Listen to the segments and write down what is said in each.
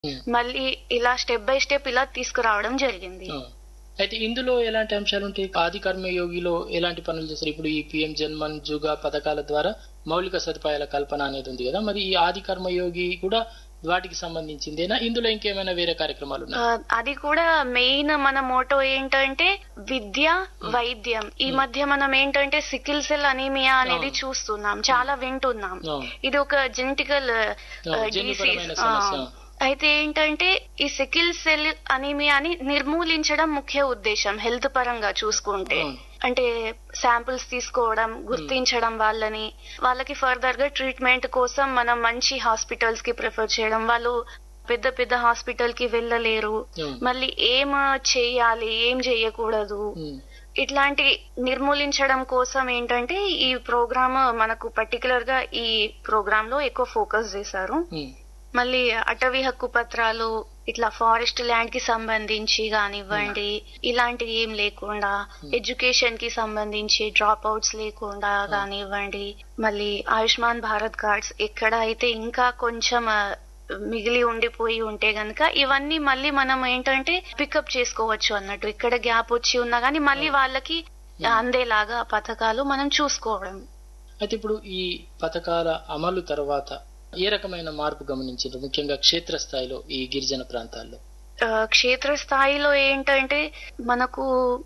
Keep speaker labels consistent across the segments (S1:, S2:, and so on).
S1: Hmm.
S2: మళ్ళీ ఇలా step by step ఇలా తీసుకురావడం జరిగింది
S1: ఆ. అయితే ఇందులో ఎలాంటి అంశాలు ఉంటాయి ఆది కర్మయోగిలో ఎలాంటి పనులు చేస్తారు ఇప్పుడు ఈ పిఎం జన్మన్ జుగా పథకాల ద్వారా మౌలిక సదుపాయాల కల్పన అనేది ఉంది కదా మరి ఈ ఆది కర్మయోగి కూడా వాటికి సంబంధించిందేనా ఇందులో ఇంకేమైనా వేరే కార్యక్రమాలు
S2: ఆ,
S1: ఉన్నాయి
S2: అది కూడా మెయిన్ మన మోటో ఏంటంటే విద్య వైద్యం ఈ మధ్య మనం ఏంటంటే సికిల్ సెల్ అనీమియా అనేది
S1: అవును.
S2: చూస్తున్నాం చాలా వింటున్నాం ఇది ఒక జెనెటికల్
S1: జన్యుపరమైన సమస్య
S2: అయితే ఏంటంటే ఈ సికిల్ సెల్ అనీమియాని నిర్మూలించడం ముఖ్య ఉద్దేశం హెల్త్ పరంగా చూసుకుంటే
S1: అవును.
S2: అంటే శాంపిల్స్ తీసుకోవడం గుర్తించడం వాళ్ళని వాళ్ళకి ఫర్దర్ గా ట్రీట్మెంట్ కోసం మనం మంచి హాస్పిటల్స్ కి ప్రిఫర్ చేయడం వాళ్ళు పెద్ద పెద్ద హాస్పిటల్ కి వెళ్ళలేరు
S1: అవును.
S2: మళ్ళీ ఏం చేయాలి ఏం చేయకూడదు
S1: ఉమ్.
S2: ఇట్లాంటి నిర్మూలించడం కోసం ఏంటంటే ఈ ప్రోగ్రామ్ మనకు పర్టికులర్ గా ఈ ప్రోగ్రామ్ లో ఎక్కువ ఫోకస్ చేశారు
S1: ఉమ్.
S2: మళ్ళీ అటవీ హక్కు పత్రాలు ఇట్లా ఫారెస్ట్ ల్యాండ్ కి సంబంధించి కానివ్వండి ఇలాంటివి ఏం లేకుండా ఎడ్యుకేషన్ కి సంబంధించి డ్రాప్ అవుట్స్ లేకుండా కానివ్వండి మళ్ళీ ఆయుష్మాన్ భారత్ కార్డ్స్ ఎక్కడ అయితే ఇంకా కొంచెం ఆ, మిగిలి ఉండిపోయి ఉంటే గనక ఇవన్నీ మళ్ళీ మనం ఏంటంటే పికప్ చేసుకోవచ్చు అన్నట్టు ఇక్కడ గ్యాప్ వచ్చి ఉన్నా గానీ మళ్ళీ వాళ్ళకి అందేలాగా పథకాలు మనం చూసుకోవడం
S1: అయితే ఇప్పుడు ఈ పథకాల అమలు తర్వాత ఏ రకమైన మార్పు గమనించారు ముఖ్యంగా క్షేత్రస్థాయిలో ఈ గిరిజన ప్రాంతాల్లో
S2: ఆ, క్షేత్రస్థాయిలో ఏంటంటే మనకు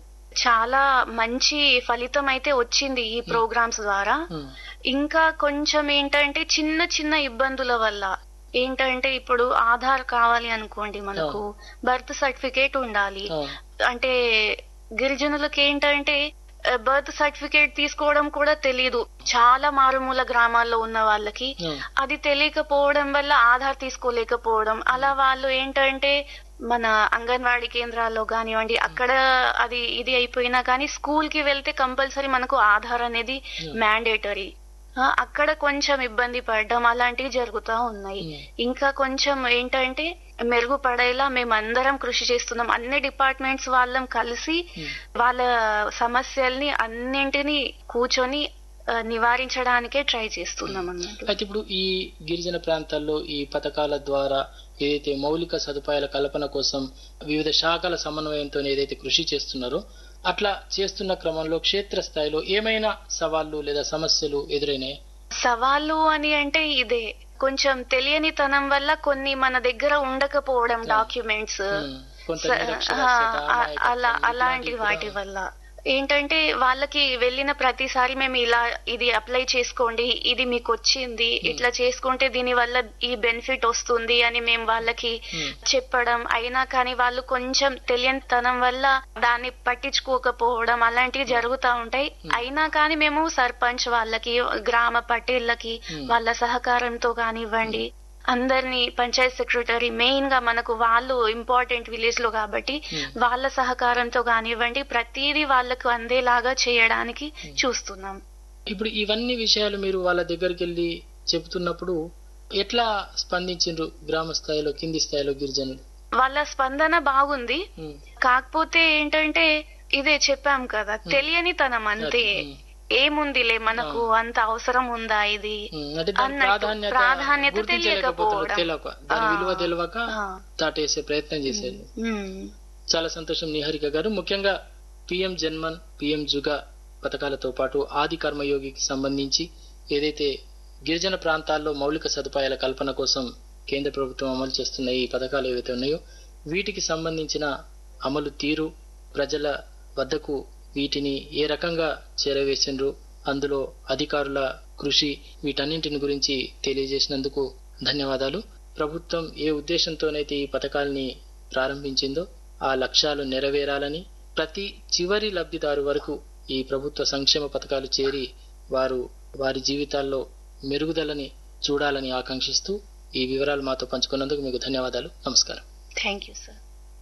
S2: చాలా మంచి ఫలితం అయితే వచ్చింది ఈ ప్రోగ్రామ్స్ ద్వారా
S1: ఉమ్.
S2: ఇంకా కొంచెం ఏంటంటే చిన్న చిన్న ఇబ్బందుల వల్ల ఏంటంటే ఇప్పుడు ఆధార్ కావాలి అనుకోండి మనకు బర్త్ సర్టిఫికేట్ ఉండాలి
S1: అవును.
S2: అంటే గిరిజనులకు ఏంటంటే బర్త్ సర్టిఫికేట్ తీసుకోవడం కూడా తెలియదు చాలా మారుమూల గ్రామాల్లో ఉన్న వాళ్ళకి
S1: అవును.
S2: అది తెలియకపోవడం వల్ల ఆధార్ తీసుకోలేకపోవడం అలా వాళ్ళు ఏంటంటే మన అంగన్వాడీ కేంద్రాల్లో కానివ్వండి అక్కడ అది ఇది అయిపోయినా కానీ స్కూల్ కి వెళ్తే కంపల్సరీ మనకు ఆధార్ అనేది మ్యాండేటరీ అక్కడ కొంచెం ఇబ్బంది పడడం అలాంటివి జరుగుతూ ఉన్నాయి
S1: Hmm.
S2: ఇంకా కొంచెం ఏంటంటే మెరుగుపడేలా మేమందరం కృషి చేస్తున్నాం అన్ని డిపార్ట్మెంట్స్ వాళ్ళం కలిసి వాళ్ళ సమస్యల్ని అన్నింటినీ కూర్చొని ఆ, నివారించడానికే ట్రై చేస్తున్నాం అన్నట్టు
S1: అయితే ఇప్పుడు ఈ గిరిజన ప్రాంతాల్లో ఈ పథకాల ద్వారా ఏదైతే మౌలిక సదుపాయాల కల్పన కోసం వివిధ శాఖల సమన్వయంతో ఏదైతే కృషి చేస్తున్నారో అట్లా చేస్తున్న క్రమంలో క్షేత్రస్థాయిలో ఏమైనా సవాళ్లు లేదా సమస్యలు ఎదురైనాయి
S2: సవాళ్ళు అని అంటే ఇదే కొంచెం తెలియనితనం వల్ల కొన్ని మన దగ్గర ఉండకపోవడం డాక్యుమెంట్స్
S1: కొంత
S2: స-
S1: నిరక్షరాస్యత,
S2: ఆ,
S1: అమాయకత్వం,
S2: అలా
S1: ఇట్లాంటివి
S2: అలాంటి
S1: కూడా-
S2: వాటి వల్ల ఏంటంటే వాళ్ళకి వెళ్ళిన ప్రతిసారి మేము ఇలా ఇది అప్లై చేసుకోండి ఇది మీకు వచ్చింది ఇట్లా చేసుకుంటే దీని వల్ల ఈ బెనిఫిట్ వస్తుంది అని మేము వాళ్ళకి
S1: Hmm.
S2: చెప్పడం అయినా కానీ వాళ్ళు కొంచెం తెలియనితనం వల్ల దాన్ని పట్టించుకోకపోవడం అలాంటివి జరుగుతూ ఉంటాయి అయినా కానీ మేము సర్పంచ్ వాళ్ళకి గ్రామ పటేళ్ళకి
S1: Hmm.
S2: వాళ్ళ సహకారంతో కానివ్వండి అందరినీ పంచాయత్ సెక్రటరీ మెయిన్ గా మనకు వాళ్ళు ఇంపార్టెంట్ విలేజ్ లో కాబట్టి
S1: Hmm.
S2: వాళ్ళ సహకారంతో కానివ్వండి ప్రతిదీ వాళ్ళకు అందేలాగా చేయడానికి చూస్తున్నాం
S1: ఇప్పుడు ఇవన్నీ విషయాలు మీరు వాళ్ళ దగ్గరికి వెళ్ళి చెబుతున్నప్పుడు ఎట్లా స్పందించిండ్రు గ్రామ స్థాయిలో కింది స్థాయిలో గిరిజనులు
S2: వాళ్ళ స్పందన బాగుంది
S1: ఉమ్.
S2: కాకపోతే ఏంటంటే ఇదే చెప్పాం కదా తెలియనితనం అంతే
S1: ఉమ్.
S2: ఏముందిలే మనకు అంత అవసరం ఉందా ఇది
S1: ఉమ్, అంటే దాని
S2: అన్నట్టు
S1: ప్రాధాన్యత
S2: ప్రాధాన్యత
S1: గుర్తించలేకపోతున్నారు
S2: తెలియకపోవడం.
S1: తెలియక దాని
S2: ఆ.
S1: విలువ తెలియక
S2: ఆ.
S1: దాటేసే ప్రయత్నం చేసేది
S2: ఉమ్.
S1: చాలా సంతోషం నిహారిక గారు ముఖ్యంగా పిఎం జన్మన్ పిఎం జుగా పథకాలతో పాటు ఆది కర్మయోగికి సంబంధించి ఏదైతే గిరిజన ప్రాంతాల్లో మౌలిక సదుపాయాల కల్పన కోసం కేంద్ర ప్రభుత్వం అమలు చేస్తున్న ఈ పథకాలు ఏవైతే ఉన్నాయో వీటికి సంబంధించిన అమలు తీరు ప్రజల వద్దకు వీటిని ఏ రకంగా చేరవేసిండ్రు అందులో అధికారుల కృషి వీటన్నింటిని గురించి తెలియజేసినందుకు ధన్యవాదాలు ప్రభుత్వం ఏ ఉద్దేశంతోనైతే ఈ పథకాల్ని ప్రారంభించిందో ఆ లక్ష్యాలు నెరవేరాలని ప్రతి చివరి లబ్ధిదారు వరకు ఈ ప్రభుత్వ సంక్షేమ పథకాలు చేరి వారు వారి జీవితాల్లో మెరుగుదలని చూడాలని ఆకాంక్షిస్తూ ఈ వివరాలు మాతో పంచుకున్నందుకు మీకు ధన్యవాదాలు నమస్కారం
S2: థ్యాంక్ యూ సార్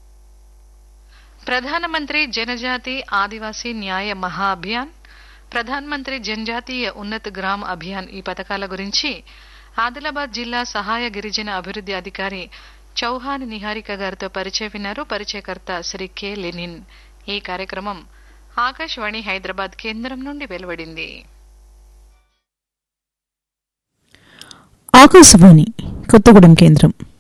S3: ప్రధానమంత్రి జనజాతి ఆదివాసీ న్యాయ మహా అభియాన్ ప్రధాన్ మంత్రి జనజాతీయ ఉన్నత్ గ్రామ్ అభియాన్ ఈ పథకాల గురించి ఆదిలాబాద్ జిల్లా సహాయ గిరిజన అభివృద్ధి అధికారి చౌహాన్ నిహారిక గారితో పరిచయ విన్నారు పరిచయకర్త శ్రీ కె లెనిన్ ఈ కార్యక్రమం ఆకాశవాణి హైదరాబాద్ కేంద్రం నుండి వెలువడింది
S4: ఆకాశవాణి కొత్తగూడెం కేంద్రం